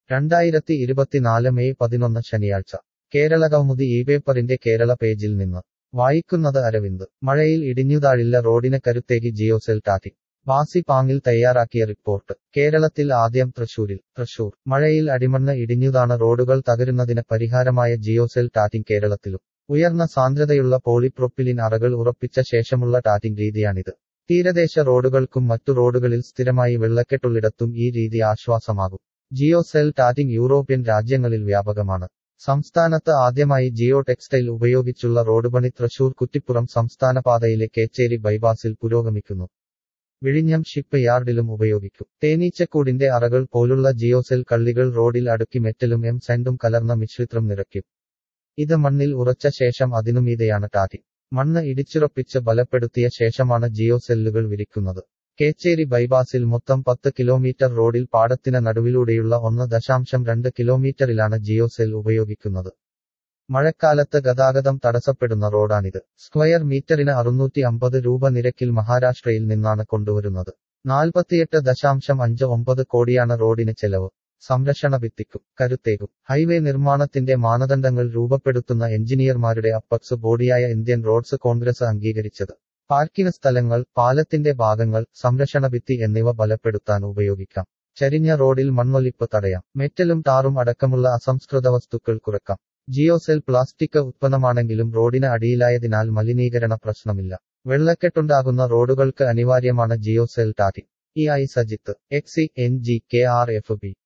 രണ്ടായിരത്തി ഇരുപത്തിനാല് മെയ് പതിനൊന്ന് ശനിയാഴ്ച കേരള കൗമുദി ഈ പേപ്പറിന്റെ കേരള പേജിൽ നിന്ന് വായിക്കുന്നത് അരവിന്ദ് മഴയിൽ ഇടിഞ്ഞുതാഴില്ല റോഡിന് കരുത്തേകി ജിയോസെൽ ടാറ്റിംഗ് ബാസി പാങ്ങിൽ തയ്യാറാക്കിയ റിപ്പോർട്ട് കേരളത്തിൽ ആദ്യം തൃശൂരിൽ തൃശൂർ മഴയിൽ അടിമണ്ണ് ഇടിഞ്ഞുതാണ് റോഡുകൾ തകരുന്നതിന് പരിഹാരമായ ജിയോസെൽ ടാറ്റിംഗ് കേരളത്തിലും ഉയർന്ന സാന്ദ്രതയുള്ള പോളിപ്രൊപ്പിലിൻ അറകൾ ഉറപ്പിച്ച ശേഷമുള്ള ടാറ്റിംഗ് രീതിയാണിത് തീരദേശ റോഡുകൾക്കും മറ്റു റോഡുകളിൽ സ്ഥിരമായി വെള്ളക്കെട്ടുള്ളിടത്തും ഈ രീതി ആശ്വാസമാകും ജിയോസെൽ ടാറ്റിംഗ് യൂറോപ്യൻ രാജ്യങ്ങളിൽ വ്യാപകമാണ് സംസ്ഥാനത്ത് ആദ്യമായി ജിയോ ടെക്സ്റ്റൈൽ ഉപയോഗിച്ചുള്ള റോഡ് പണി തൃശൂർ കുറ്റിപ്പുറം സംസ്ഥാന പാതയിലെ കേച്ചേരി ബൈപാസിൽ പുരോഗമിക്കുന്നു വിഴിഞ്ഞം ഷിപ്പ് യാർഡിലും ഉപയോഗിക്കും തേനീച്ചക്കൂടിന്റെ അറകൾ പോലുള്ള ജിയോസെൽ കള്ളികൾ റോഡിൽ അടുക്കി മെറ്റലും എം സെന്റും കലർന്ന മിശ്രിത്രം നിറയ്ക്കും ഇത് മണ്ണിൽ ഉറച്ച ശേഷം അതിനുമീതെയാണ് ടാറ്റിംഗ് മണ്ണ് ഇടിച്ചുറപ്പിച്ച് ബലപ്പെടുത്തിയ ശേഷമാണ് ജിയോസെല്ലുകൾ വിരിക്കുന്നത് കേച്ചേരി ബൈപാസിൽ മൊത്തം പത്ത് കിലോമീറ്റർ റോഡിൽ പാടത്തിന് നടുവിലൂടെയുള്ള ഒന്ന് ദശാംശം രണ്ട് കിലോമീറ്ററിലാണ് ജിയോസെൽ ഉപയോഗിക്കുന്നത് മഴക്കാലത്ത് ഗതാഗതം തടസ്സപ്പെടുന്ന റോഡാണിത് സ്ക്വയർ മീറ്ററിന് അറുന്നൂറ്റി അമ്പത് രൂപ നിരക്കിൽ മഹാരാഷ്ട്രയിൽ നിന്നാണ് കൊണ്ടുവരുന്നത് നാൽപ്പത്തിയെട്ട് ദശാംശം അഞ്ച് ഒമ്പത് കോടിയാണ് റോഡിന് ചെലവ് സംരക്ഷണ ഭിത്തിക്കും കരുത്തേകും ഹൈവേ നിർമ്മാണത്തിന്റെ മാനദണ്ഡങ്ങൾ രൂപപ്പെടുത്തുന്ന എഞ്ചിനീയർമാരുടെ അപ്പക്സ് ബോഡിയായ ഇന്ത്യൻ റോഡ്സ് കോൺഗ്രസ് അംഗീകരിച്ചത് പാർക്കിംഗ് സ്ഥലങ്ങൾ പാലത്തിന്റെ ഭാഗങ്ങൾ സംരക്ഷണ ഭിത്തി എന്നിവ ബലപ്പെടുത്താൻ ഉപയോഗിക്കാം ചരിഞ്ഞ റോഡിൽ മണ്ണൊലിപ്പ് തടയാം മെറ്റലും ടാറും അടക്കമുള്ള അസംസ്കൃത വസ്തുക്കൾ കുറക്കാം ജിയോസെൽ പ്ലാസ്റ്റിക് ഉത്പന്നമാണെങ്കിലും റോഡിന് അടിയിലായതിനാൽ മലിനീകരണ പ്രശ്നമില്ല വെള്ളക്കെട്ടുണ്ടാകുന്ന റോഡുകൾക്ക് അനിവാര്യമാണ് ജിയോസെൽ ടാറ്റിംഗ് ഇ ഐ സജിത്ത് എക്സി N G K R F B